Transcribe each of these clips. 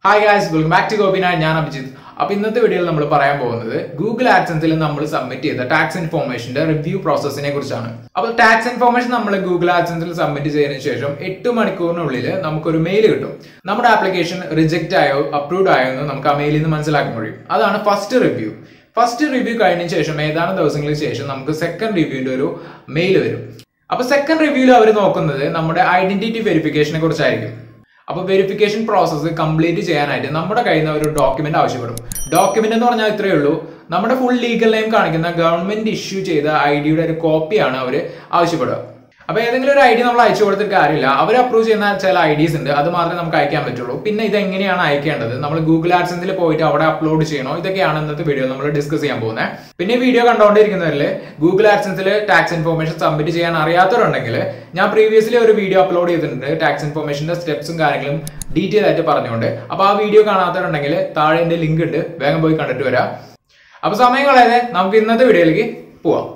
hi guys welcome back to Gopinath ഞാൻ അഭിജിത്ത് അപ്പൊ ഇന്നത്തെ വീഡിയോയിൽ നമ്മൾ പറയാൻ പോകുന്നത് ഗൂഗിൾ ആഡ്സൻസിൽ നമ്മൾ സബ്മിറ്റ് ചെയ്ത ടാക്സ് ഇൻഫോർമേഷന്റെ റിവ്യൂ പ്രോസസ്സിനെ കുറിച്ചാണ് അപ്പോൾ ടാക്സ് ഇൻഫോർമേഷൻ നമ്മൾ ഗൂഗിൾ ആഡ്സൻസിൽ സബ്മിറ്റ് ചെയ്തതിനു ശേഷം എട്ട് മണിക്കൂറിനുള്ളിൽ നമുക്കൊരു മെയിൽ കിട്ടും നമ്മുടെ ആപ്ലിക്കേഷൻ റിജക്റ്റ് ആയോ അപ്രൂവ്ഡ് ആയോ എന്ന് നമുക്ക് ആ മെയിലിൽ നിന്ന് മനസ്സിലാക്കാൻ കഴിയും അതാണ് ഫസ്റ്റ് റിവ്യൂ ഫസ്റ്റ് റിവ്യൂ കഴിഞ്ഞ ശേഷം ഏതാനും ദിവസങ്ങൾക്ക് ശേഷം നമുക്ക് സെക്കൻഡ് റിവ്യൂവിന്റെ ഒരു മെയിൽ വരും അപ്പൊ സെക്കൻഡ് റിവ്യൂവിൽ അവർ നോക്കുന്നത് നമ്മുടെ ഐഡന്റിറ്റി വെരിഫിക്കേഷനെ കുറിച്ചായിരിക്കും അപ്പൊ വെരിഫിക്കേഷൻ പ്രോസസ്സ് കംപ്ലീറ്റ് ചെയ്യാനായിട്ട് നമ്മുടെ കയ്യിൽ നിന്ന് ഒരു ഡോക്യുമെന്റ് ആവശ്യപ്പെടും ഡോക്യുമെന്റ് എന്ന് പറഞ്ഞാൽ ഇത്രയേ ഉള്ളൂ നമ്മുടെ ഫുൾ ലീഗൽ നെയിം കാണിക്കുന്ന ഗവൺമെന്റ് ഇഷ്യൂ ചെയ്ത ഐ ഡിയുടെ ഒരു കോപ്പിയാണ് അവർ ആവശ്യപ്പെടുക അപ്പൊ ഏതെങ്കിലും ഒരു ഐ ഡി നമ്മൾ അയച്ചു കൊടുത്തിട്ട് കാര്യമില്ല അവർ അപ്രൂവ് ചെയ്യുന്ന ചില ഐ ഡീസ് ഉണ്ട് അത് മാത്രമേ നമുക്ക് അയക്കാൻ പറ്റുള്ളൂ പിന്നെ ഇത് എങ്ങനെയാണ് അയക്കേണ്ടത് നമ്മൾ ഗൂഗിൾ ആഡ്സൻസിൽ പോയിട്ട് അവിടെ അപ്ലോഡ് ചെയ്യണോ ഇതൊക്കെയാണ് ഇന്നത്തെ വീഡിയോ നമ്മൾ ഡിസ്കസ് ചെയ്യാൻ പോകുന്നത് പിന്നെ വീഡിയോ കണ്ടുകൊണ്ടിരിക്കുന്നവരിൽ ഗൂഗിൾ ആഡ്സൻസിൽ ടാക്സ് ഇൻഫോർമേഷൻ സബ്മിറ്റ് ചെയ്യാൻ അറിയാത്തവരുണ്ടെങ്കിൽ ഞാൻ പ്രീവിയസ്ലി ഒരു വീഡിയോ അപ്ലോഡ് ചെയ്തിട്ടുണ്ട് ടാക്സ് ഇൻഫോർമേഷന്റെ സ്റ്റെപ്സും കാര്യങ്ങളും ഡീറ്റെയിൽ ആയിട്ട് പറഞ്ഞുകൊണ്ട് അപ്പൊ ആ വീഡിയോ കാണാത്തവരുണ്ടെങ്കിൽ താഴെ എന്റെ ലിങ്ക് ഉണ്ട് വേഗം പോയി കണ്ടിട്ട് വരാം അപ്പൊ സമയം കളയാതെ നമുക്ക് ഇന്നത്തെ വീഡിയോയിലേക്ക് പോവാം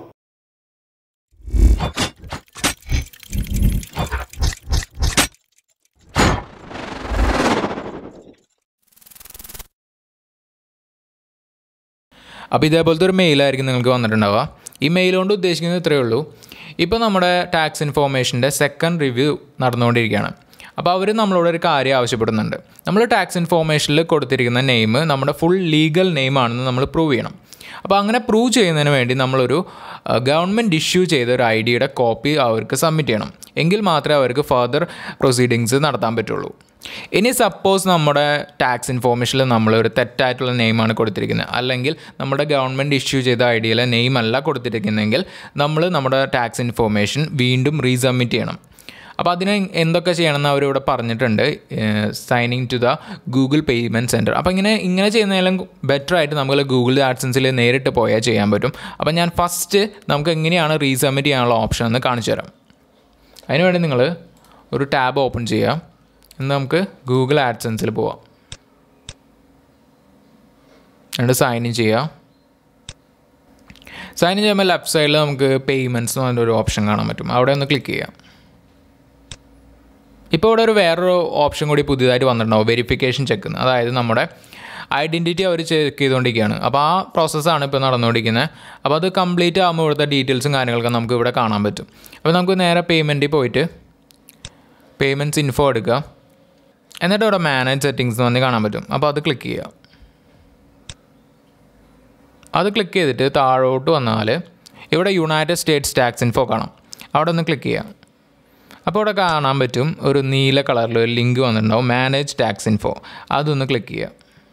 അപ്പോൾ ഇതേപോലത്തെ ഒരു മെയിലായിരിക്കും നിങ്ങൾക്ക് വന്നിട്ടുണ്ടാവുക ഈ മെയിൽ കൊണ്ട് ഉദ്ദേശിക്കുന്നത് ഇത്രയേ ഉള്ളൂ ഇപ്പോൾ നമ്മുടെ ടാക്സ് ഇൻഫോർമേഷൻ്റെ സെക്കൻഡ് റിവ്യൂ നടന്നുകൊണ്ടിരിക്കുകയാണ് അപ്പോൾ അവർ നമ്മളോട് ഒരു കാര്യം ആവശ്യപ്പെടുന്നുണ്ട് നമ്മൾ ടാക്സ് ഇൻഫോർമേഷനിൽ കൊടുത്തിരിക്കുന്ന നെയിം നമ്മുടെ ഫുൾ ലീഗൽ നെയിം ആണെന്ന് നമ്മൾ പ്രൂവ് ചെയ്യണം അപ്പോൾ അങ്ങനെ പ്രൂവ് ചെയ്യുന്നതിന് വേണ്ടി നമ്മളൊരു ഗവൺമെൻറ് ഇഷ്യൂ ചെയ്ത ഒരു ഐ ഡിയുടെ കോപ്പി അവർക്ക് സബ്മിറ്റ് ചെയ്യണം എങ്കിൽ മാത്രമേ അവർക്ക് ഫർദർ പ്രൊസീഡിങ്സ് നടത്താൻ പറ്റുള്ളൂ ഇനി സപ്പോസ് നമ്മുടെ ടാക്സ് ഇൻഫോർമേഷനിൽ നമ്മൾ ഒരു തെറ്റായിട്ടുള്ള നെയിമാണ് കൊടുത്തിരിക്കുന്നത് അല്ലെങ്കിൽ നമ്മുടെ ഗവൺമെൻറ് ഇഷ്യൂ ചെയ്ത ഐ ഡിയിലെ നെയിം അല്ല കൊടുത്തിരിക്കുന്നതെങ്കിൽ നമ്മൾ നമ്മുടെ ടാക്സ് ഇൻഫോർമേഷൻ വീണ്ടും റീസബ്മിറ്റ് ചെയ്യണം അപ്പോൾ അതിന് എന്തൊക്കെ ചെയ്യണമെന്ന് അവരിവിടെ പറഞ്ഞിട്ടുണ്ട് signing to the Google payment centre അപ്പോൾ ഇങ്ങനെ ഇങ്ങനെ ചെയ്യുന്നതിലും ബെറ്റർ ആയിട്ട് നമുക്ക് ഗൂഗിൾ ആഡ്സൻസിൽ നേരിട്ട് പോയാൽ ചെയ്യാൻ പറ്റും അപ്പോൾ ഞാൻ ഫസ്റ്റ് നമുക്ക് എങ്ങനെയാണ് റീസബ്മിറ്റ് ചെയ്യാനുള്ള ഓപ്ഷൻ എന്ന് കാണിച്ചു തരാം അതിനുവേണ്ടി നിങ്ങൾ ഒരു ടാബ് ഓപ്പൺ ചെയ്യുക എന്ന് നമുക്ക് ഗൂഗിൾ ആഡ്സൻസിൽ പോവാം എന്നിട്ട് സൈൻ ഇൻ ചെയ്യുക സൈൻ ഇൻ ചെയ്യുമ്പോൾ ലെഫ്റ്റ് സൈഡിൽ നമുക്ക് പേയ്മെൻറ്റ്സ് എന്ന് പറഞ്ഞൊരു ഓപ്ഷൻ കാണാൻ പറ്റും അവിടെ ഒന്ന് ക്ലിക്ക് ചെയ്യാം ഇപ്പോൾ ഇവിടെ ഒരു വേറൊരു ഓപ്ഷൻ കൂടി പുതിയതായിട്ട് വന്നിട്ടുണ്ടാവും വെരിഫിക്കേഷൻ ചെക്ക് അതായത് നമ്മുടെ ഐഡൻറ്റിറ്റി അവർ ചെക്ക് ചെയ്തുകൊണ്ടിരിക്കുകയാണ് അപ്പോൾ ആ പ്രോസസ്സാണ് ഇപ്പോൾ നടന്നുകൊണ്ടിരിക്കുന്നത് അപ്പോൾ അത് കംപ്ലീറ്റ് ആകുമ്പോൾ ഇവിടുത്തെ ഡീറ്റെയിൽസും കാര്യങ്ങളൊക്കെ നമുക്ക് ഇവിടെ കാണാൻ പറ്റും അപ്പോൾ നമുക്ക് നേരെ പേയ്മെൻറ്റിൽ പോയിട്ട് പേയ്മെൻറ്റ്സ് ഇൻഫോ എടുക്കുക എന്നിട്ട് ഇവിടെ മാനേജ് സെറ്റിങ്സ് എന്ന് പറഞ്ഞ് കാണാൻ പറ്റും അപ്പോൾ അത് ക്ലിക്ക് ചെയ്യുക അത് ക്ലിക്ക് ചെയ്തിട്ട് താഴോട്ട് വന്നാൽ ഇവിടെ യുണൈറ്റഡ് സ്റ്റേറ്റ്സ് ടാക്സ് ഇൻഫോ കാണാം അവിടെ ഒന്ന് ക്ലിക്ക് ചെയ്യാം അപ്പോൾ ഇവിടെ കാണാൻ പറ്റും ഒരു നീല കളറിൽ ഒരു ലിങ്ക് വന്നിട്ടുണ്ടാവും മാനേജ് ടാക്സ് ഇൻഫോ അതൊന്ന് ക്ലിക്ക് ചെയ്യുക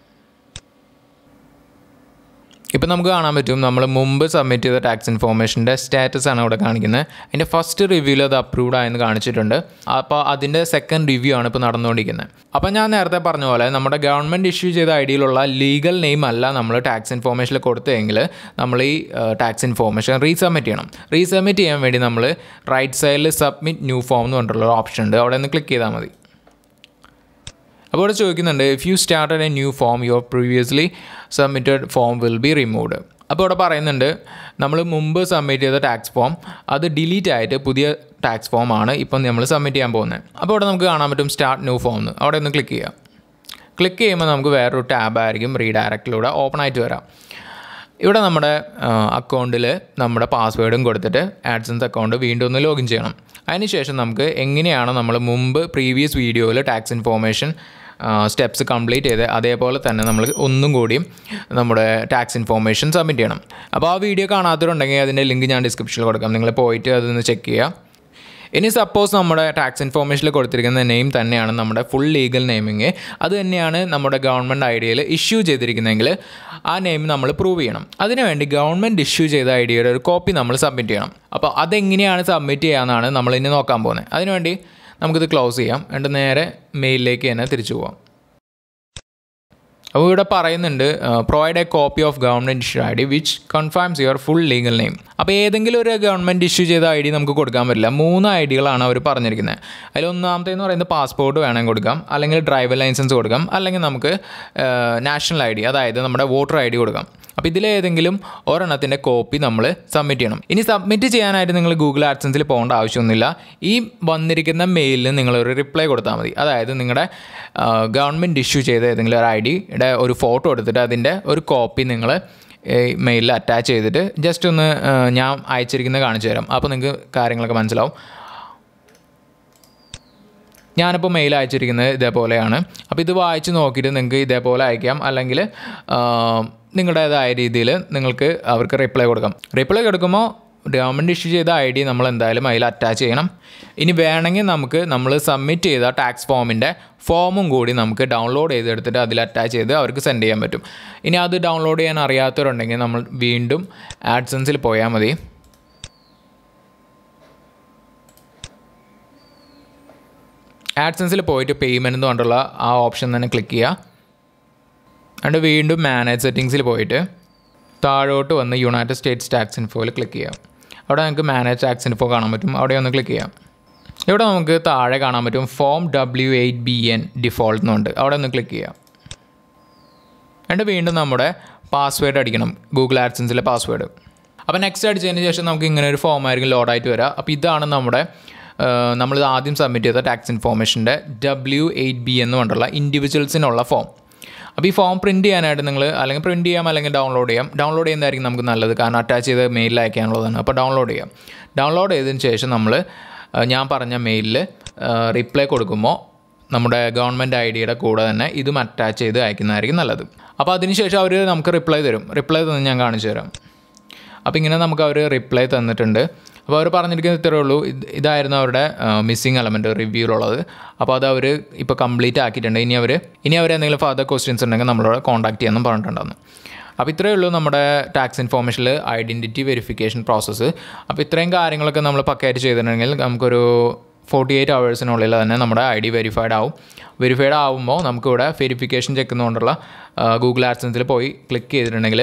ഇപ്പം നമുക്ക് കാണാൻ പറ്റും നമ്മൾ മുമ്പ് സബ്മിറ്റ് ചെയ്ത ടാക്സ് ഇൻഫോർമേഷൻ്റെ സ്റ്റാറ്റസ് ആണ് ഇവിടെ കാണിക്കുന്നത് അതിൻ്റെ ഫസ്റ്റ് റിവ്യൂവിൽ അത് അപ്രൂവ്ഡ് ആയെന്ന് കാണിച്ചിട്ടുണ്ട് അപ്പോൾ അതിൻ്റെ സെക്കൻഡ് റിവ്യൂ ആണ് ഇപ്പോൾ നടന്നുകൊണ്ടിരിക്കുന്നത് അപ്പോൾ ഞാൻ നേരത്തെ പറഞ്ഞ പോലെ നമ്മുടെ ഗവൺമെൻറ് ഇഷ്യൂ ചെയ്ത ഐഡിയിലുള്ള ലീഗൽ നെയിം അല്ല നമ്മൾ ടാക്സ് ഇൻഫോർമേഷനിൽ കൊടുത്തതെങ്കിൽ നമ്മൾ ഈ ടാക്സ് ഇൻഫോർമേഷൻ റീസബ്മിറ്റ് ചെയ്യണം റീസബ്മിറ്റ് ചെയ്യാൻ വേണ്ടി നമ്മൾ റൈറ്റ് സൈഡിൽ സബ്മിറ്റ് ന്യൂ ഫോം എന്ന് പറഞ്ഞിട്ടുള്ള ഓപ്ഷൻ ഉണ്ട് അവിടെ ഒന്ന് ക്ലിക്ക് ചെയ്താൽ മതി അപ്പോൾ ഇവിടെ ചോദിക്കുന്നുണ്ട് if you started a new form your previously submitted form will be removed അപ്പോൾ ഇവിടെ പറയുന്നുണ്ട് നമ്മൾ മുമ്പ് സബ്മിറ്റ് ചെയ്ത ടാക്സ് ഫോം അത് ഡിലീറ്റ് ആയിട്ട് പുതിയ ടാക്സ് ഫോം ആണ് ഇപ്പം നമ്മൾ സബ്മിറ്റ് ചെയ്യാൻ പോകുന്നത് അപ്പോൾ ഇവിടെ നമുക്ക് കാണാൻ പറ്റും സ്റ്റാർട്ട് ന്യൂ ഫോം എന്ന് അവിടെ ഒന്ന് ക്ലിക്ക് ചെയ്യാം ക്ലിക്ക് ചെയ്യുമ്പോൾ നമുക്ക് വേറൊരു ടാബ് ആയിരിക്കും റീഡയറക്റ്റിലൂടെ ഓപ്പൺ ആയിട്ട് വരാം ഇവിടെ നമ്മുടെ അക്കൗണ്ടിൽ നമ്മുടെ പാസ്വേഡും കൊടുത്തിട്ട് ആഡ്സൻസ് അക്കൗണ്ട് വീണ്ടും ഒന്ന് ലോഗിൻ ചെയ്യണം അതിനുശേഷം നമുക്ക് എങ്ങനെയാണ് നമ്മൾ മുമ്പ് പ്രീവിയസ് വീഡിയോയിൽ ടാക്സ് ഇൻഫോർമേഷൻ സ്റ്റെപ്സ് കംപ്ലീറ്റ് ചെയ്ത് അതേപോലെ തന്നെ നമ്മൾ ഒന്നും കൂടിയും നമ്മുടെ ടാക്സ് ഇൻഫോർമേഷൻ സബ്മിറ്റ് ചെയ്യണം അപ്പോൾ ആ വീഡിയോ കാണാത്തവരുണ്ടെങ്കിൽ അതിൻ്റെ ലിങ്ക് ഞാൻ ഡിസ്ക്രിപ്ഷനിൽ കൊടുക്കാം നിങ്ങൾ പോയിട്ട് അതൊന്ന് ചെക്ക് ചെയ്യുക ഇനി സപ്പോസ് നമ്മുടെ ടാക്സ് ഇൻഫോർമേഷനിൽ കൊടുത്തിരിക്കുന്ന നെയിം തന്നെയാണ് നമ്മുടെ ഫുൾ ലീഗൽ നെയിമിങ് അത് തന്നെയാണ് നമ്മുടെ ഗവൺമെൻറ് ഐ ഡിയിൽ ഇഷ്യൂ ചെയ്തിരിക്കുന്നതെങ്കിൽ ആ നെയിം നമ്മൾ പ്രൂവ് ചെയ്യണം അതിനുവേണ്ടി ഗവൺമെൻറ് ഇഷ്യൂ ചെയ്ത ഐ ഡിയുടെ ഒരു കോപ്പി നമ്മൾ സബ്മിറ്റ് ചെയ്യണം അപ്പോൾ അതെങ്ങനെയാണ് സബ്മിറ്റ് ചെയ്യാമെന്നാണ് നമ്മൾ ഇനി നോക്കാൻ പോകുന്നത് അതിനുവേണ്ടി നമുക്കിത് ക്ലോസ് ചെയ്യാം എന്നിട്ട് നേരെ മെയിലിലേക്ക് തന്നെ തിരിച്ചു പോവാം അപ്പോൾ ഇവിടെ പറയുന്നുണ്ട് provide a copy of government issue I D which confirms your full legal name അപ്പോൾ ഏതെങ്കിലും ഒരു ഗവൺമെൻറ് ഇഷ്യൂ ചെയ്ത ഐ ഡി നമുക്ക് കൊടുക്കാൻ പറ്റില്ല മൂന്ന് ഐ ഡികളാണ് അവർ പറഞ്ഞിരിക്കുന്നത് അതിൽ ഒന്നാമത്തേന്ന് പറയുന്നത് പാസ്പോർട്ട് വേണമെങ്കിൽ കൊടുക്കാം അല്ലെങ്കിൽ ഡ്രൈവർ ലൈസൻസ് കൊടുക്കാം അല്ലെങ്കിൽ നമുക്ക് നാഷണൽ ഐ ഡി അതായത് നമ്മുടെ വോട്ടർ ഐ ഡി കൊടുക്കാം അപ്പോൾ ഇതിലേതെങ്കിലും ഒരെണ്ണത്തിൻ്റെ കോപ്പി നമ്മൾ സബ്മിറ്റ് ചെയ്യണം ഇനി സബ്മിറ്റ് ചെയ്യാനായിട്ട് നിങ്ങൾ ഗൂഗിൾ ആഡ്സൻസിൽ പോകേണ്ട ആവശ്യമൊന്നുമില്ല ഈ വന്നിരിക്കുന്ന മെയിലിന് നിങ്ങളൊരു റിപ്ലൈ കൊടുത്താൽ മതി അതായത് നിങ്ങളുടെ ഗവൺമെൻറ് ഇഷ്യൂ ചെയ്ത ഏതെങ്കിലും ഒരു ഐ ഡിയുടെ ഒരു ഫോട്ടോ എടുത്തിട്ട് അതിൻ്റെ ഒരു കോപ്പി നിങ്ങൾ മെയിലിൽ അറ്റാച്ച് ചെയ്തിട്ട് ജസ്റ്റ് ഒന്ന് ആ, ഞാൻ അയച്ചിരിക്കുന്നത് കാണിച്ചു തരാം അപ്പോൾ നിങ്ങൾക്ക് കാര്യങ്ങളൊക്കെ മനസ്സിലാവും ഞാനിപ്പോൾ മെയിൽ അയച്ചിരിക്കുന്നത് ഇതേപോലെയാണ് അപ്പോൾ ഇത് വായിച്ച് നോക്കിയിട്ട് നിങ്ങൾക്ക് ഇതേപോലെ അയക്കാം അല്ലെങ്കിൽ ആ, നിങ്ങളുടേതായ രീതിയിൽ നിങ്ങൾക്ക് അവർക്ക് റിപ്ലൈ കൊടുക്കാം റിപ്ലൈ കൊടുക്കുമ്പോൾ ഗവൺമെൻറ് ഇഷ്യൂ ചെയ്ത ഐ ഡി നമ്മൾ എന്തായാലും അതിൽ അറ്റാച്ച് ചെയ്യണം ഇനി വേണമെങ്കിൽ നമുക്ക് നമ്മൾ സബ്മിറ്റ് ചെയ്ത ടാക്സ് ഫോമിൻ്റെ ഫോമും കൂടി നമുക്ക് ഡൗൺലോഡ് ചെയ്തെടുത്തിട്ട് അതിൽ അറ്റാച്ച് ചെയ്ത് അവർക്ക് സെൻഡ് ചെയ്യാൻ പറ്റും ഇനി അത് ഡൗൺലോഡ് ചെയ്യാൻ അറിയാത്തവരുണ്ടെങ്കിൽ നമ്മൾ വീണ്ടും ആഡ്സൻസിൽ പോയാൽ മതി ആഡ്സൻസിൽ പോയിട്ട് പേയ്മെൻറ്റ് എന്ന് പറഞ്ഞിട്ടുള്ള ആ ഓപ്ഷൻ തന്നെ ക്ലിക്ക് ചെയ്യുക എന്നിട്ട് വീണ്ടും മാനേജ് സെറ്റിങ്സിൽ പോയിട്ട് താഴോട്ട് വന്ന് യുണൈറ്റഡ് സ്റ്റേറ്റ്സ് ടാക്സ് ഇൻഫോയിൽ ക്ലിക്ക് ചെയ്യാം അവിടെ നമുക്ക് മാനേജ് ടാക്സ് ഇൻഫോ കാണാൻ പറ്റും അവിടെ ഒന്ന് ക്ലിക്ക് ചെയ്യാം ഇവിടെ നമുക്ക് താഴെ കാണാൻ പറ്റും form W eight B N default എന്നുണ്ട് അവിടെ ഒന്ന് ക്ലിക്ക് ചെയ്യാം എന്നിട്ട് വീണ്ടും നമ്മുടെ പാസ്വേഡ് അടിക്കണം ഗൂഗിൾ ആഡ്സൻസിലെ പാസ്വേഡ് അപ്പോൾ നെക്സ്റ്റ് അടിച്ചതിന് ശേഷം നമുക്ക് ഇങ്ങനെ ഒരു ഫോം ആയിരിക്കും ലോഡായിട്ട് വരിക അപ്പോൾ ഇതാണ് നമ്മുടെ നമ്മൾ ആദ്യം സബ്മിറ്റ് ചെയ്ത ടാക്സ് ഇൻഫോർമേഷൻ്റെ ഡബ്ല്യു എയ്റ്റ് ബി എന്ന് പറഞ്ഞിട്ടുള്ള ഇൻഡിവിജ്വൽസിനുള്ള ഫോം അപ്പോൾ ഈ ഫോം പ്രിൻറ്റ് ചെയ്യാനായിട്ട് നിങ്ങൾ അല്ലെങ്കിൽ പ്രിൻറ്റ് ചെയ്യാം അല്ലെങ്കിൽ ഡൗൺലോഡ് ചെയ്യാം ഡൗൺലോഡ് ചെയ്യുന്നതായിരിക്കും നമുക്ക് നല്ലത് കാരണം അറ്റാച്ച് ചെയ്ത് മെയിലിൽ അയക്കാനുള്ളതാണ് അപ്പോൾ ഡൗൺലോഡ് ചെയ്യാം ഡൗൺലോഡ് ചെയ്തതിന് ശേഷം നമ്മൾ ഞാൻ പറഞ്ഞ മെയിലിൽ റിപ്ലൈ കൊടുക്കുമ്പോൾ നമ്മുടെ ഗവൺമെൻറ് ഐ ഡിയുടെ കൂടെ തന്നെ ഇതും അറ്റാച്ച് ചെയ്ത് അയക്കുന്നതായിരിക്കും നല്ലത് അപ്പോൾ അതിനുശേഷം അവർ നമുക്ക് റിപ്ലൈ തരും റിപ്ലൈ തന്ന് ഞാൻ കാണിച്ചു തരാം അപ്പോൾ ഇങ്ങനെ നമുക്ക് അവർ റിപ്ലൈ തന്നിട്ടുണ്ട് അപ്പോൾ അവർ പറഞ്ഞിരിക്കുന്നത് ഇത്രയേ ഉള്ളൂ ഇത് ഇതായിരുന്നു അവരുടെ മിസ്സിങ് എലമെൻറ്റ് റിവ്യൂലുള്ളത് അപ്പോൾ അത് അവർ ഇപ്പോൾ കംപ്ലീറ്റ് ആക്കിയിട്ടുണ്ട് ഇനി അവർ ഇനി അവർ എന്തെങ്കിലും ഫർദർ ക്വസ്റ്റ്യൻസ് ഉണ്ടെങ്കിൽ നമ്മളോട് കോൺടാക്ട് ചെയ്യാമെന്നും പറഞ്ഞിട്ടുണ്ടായിരുന്നു അപ്പോൾ ഇത്രയേ ഉള്ളൂ നമ്മുടെ ടാക്സ് ഇൻഫോർമേഷനിൽ ഐഡൻറ്റിറ്റി വെരിഫിക്കേഷൻ പ്രോസസ്സ് അപ്പോൾ ഇത്രയും കാര്യങ്ങളൊക്കെ നമ്മൾ പക്കയായിട്ട് ചെയ്തിട്ടുണ്ടെങ്കിൽ നമുക്കൊരു ഫോർട്ടി എയ്റ്റ് അവേഴ്സിനുള്ളിൽ തന്നെ നമ്മുടെ ഐ ഡി വെരിഫൈഡ് ആവും വെരിഫൈഡ് ആവുമ്പോൾ നമുക്കിവിടെ വെരിഫിക്കേഷൻ ചെക്കുന്നതുകൊണ്ടുള്ള ഗൂഗിൾ ആഡ്സൻസിൽ പോയി ക്ലിക്ക് ചെയ്തിട്ടുണ്ടെങ്കിൽ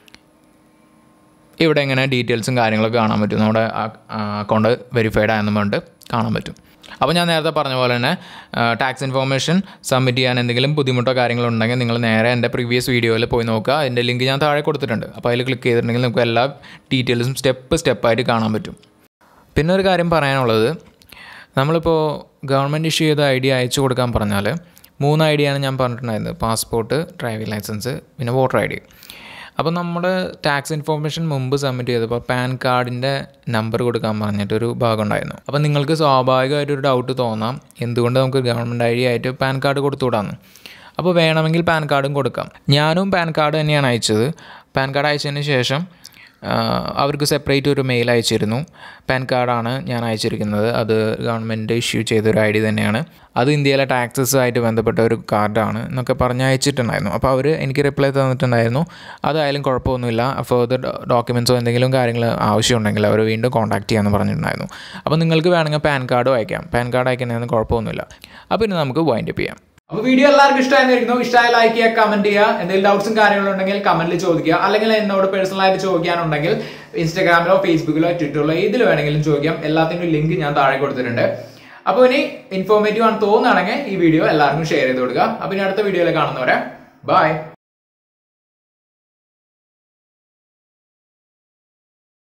ഇവിടെ ഇങ്ങനെ ഡീറ്റെയിൽസും കാര്യങ്ങളൊക്കെ കാണാൻ പറ്റും നമ്മുടെ അക്കൗണ്ട് വെരിഫൈഡ് ആയെന്നും പറഞ്ഞിട്ട് കാണാൻ പറ്റും അപ്പോൾ ഞാൻ നേരത്തെ പറഞ്ഞ പോലെ തന്നെ ടാക്സ് ഇൻഫോർമേഷൻ സബ്മിറ്റ് ചെയ്യാൻ എന്തെങ്കിലും ബുദ്ധിമുട്ടോ കാര്യങ്ങളോ ഉണ്ടെങ്കിൽ നിങ്ങൾ നേരെ എൻ്റെ പ്രീവിയസ് വീഡിയോയിൽ പോയി നോക്കുക അതിൻ്റെ ലിങ്ക് ഞാൻ താഴെ കൊടുത്തിട്ടുണ്ട് അപ്പോൾ അതിൽ ക്ലിക്ക് ചെയ്തിട്ടുണ്ടെങ്കിൽ നമുക്ക് എല്ലാ ഡീറ്റെയിൽസും സ്റ്റെപ്പ് സ്റ്റെപ്പായിട്ട് കാണാൻ പറ്റും പിന്നെ ഒരു കാര്യം പറയാനുള്ളത് നമ്മളിപ്പോൾ ഗവൺമെൻറ് ഇഷ്യൂ ചെയ്ത ഐ ഡി അയച്ചു കൊടുക്കാൻ പറഞ്ഞാൽ മൂന്ന് ഐ ഡിയാണ് ഞാൻ പറഞ്ഞിട്ടുണ്ടായിരുന്നത് പാസ്പോർട്ട് ഡ്രൈവിംഗ് ലൈസൻസ് പിന്നെ വോട്ടർ ഐ ഡി അപ്പോൾ നമ്മുടെ ടാക്സ് ഇൻഫോർമേഷൻ മുമ്പ് സബ്മിറ്റ് ചെയ്തപ്പോൾ പാൻ കാർഡിൻ്റെ നമ്പർ കൊടുക്കാൻ പറഞ്ഞിട്ടൊരു ഭാഗം ഉണ്ടായിരുന്നു അപ്പോൾ നിങ്ങൾക്ക് സ്വാഭാവികമായിട്ടൊരു ഡൗട്ട് തോന്നാം എന്തുകൊണ്ട് നമുക്ക് ഗവൺമെൻറ് ഐ ഡി ആയിട്ട് പാൻ കാർഡ് കൊടുത്തുവിടാന്ന് അപ്പോൾ വേണമെങ്കിൽ പാൻ കാർഡും കൊടുക്കാം ഞാനും പാൻ കാർഡ് തന്നെയാണ് അയച്ചത് പാൻ കാർഡ് അയച്ചതിന് ശേഷം അവർക്ക് സെപ്പറേറ്റ് ഒരു മെയിൽ അയച്ചിരുന്നു പാൻ കാർഡാണ് ഞാൻ അയച്ചിരിക്കുന്നത് അത് ഗവൺമെൻറ് ഇഷ്യൂ ചെയ്തൊരു ഐ ഡി തന്നെയാണ് അത് ഇന്ത്യയിലെ ടാക്സസുമായിട്ട് ബന്ധപ്പെട്ട ഒരു കാർഡാണ് എന്നൊക്കെ പറഞ്ഞ് അയച്ചിട്ടുണ്ടായിരുന്നു അപ്പോൾ അവർ എനിക്ക് റിപ്ലൈ തന്നിട്ടുണ്ടായിരുന്നു അതായാലും കുഴപ്പമൊന്നുമില്ല ഫർദർ ഡോക്യുമെൻസോ എന്തെങ്കിലും കാര്യങ്ങൾ ആവശ്യമുണ്ടെങ്കിൽ അവർ വീണ്ടും കോൺടാക്ട് ചെയ്യാമെന്ന് പറഞ്ഞിട്ടുണ്ടായിരുന്നു അപ്പോൾ നിങ്ങൾക്ക് വേണമെങ്കിൽ പാൻ കാർഡും അയക്കാം പാൻ കാർഡ് അയക്കുന്നതിന് കുഴപ്പമൊന്നുമില്ല അപ്പോൾ ഇനി നമുക്ക് വൈൻഡപ്പ് ചെയ്യാം അപ്പൊ വീഡിയോ എല്ലാവർക്കും ഇഷ്ടമായിരിക്കുന്നു ഇഷ്ടമായി ലൈക്ക് ചെയ്യുക കമന്റ് ചെയ്യുക എന്തെങ്കിലും ഡൗട്ട്സും കാര്യങ്ങളും ഉണ്ടെങ്കിൽ കമന്റിൽ ചോദിക്കുക അല്ലെങ്കിൽ എന്നോട് പേഴ്സണൽ ആയിട്ട് ചോദിക്കാനുണ്ടെങ്കിൽ ഇൻസ്റ്റാഗ്രാമിലോ ഫേസ്ബുക്കിലോ ട്വിറ്ററിലോ ഇതിൽ വേണമെങ്കിലും ചോദിക്കാം എല്ലാത്തിൻ്റെ ലിങ്ക് ഞാൻ താഴെ കൊടുത്തിട്ടുണ്ട് അപ്പോൾ ഇനി ഇൻഫോർമേറ്റീവ് ആണ് തോന്നുകയാണെങ്കിൽ ഈ വീഡിയോ എല്ലാവർക്കും ഷെയർ ചെയ്ത് കൊടുക്കുക അപ്പോൾ ഇനി അടുത്ത വീഡിയോയിൽ കാണുന്നവരെ ബൈ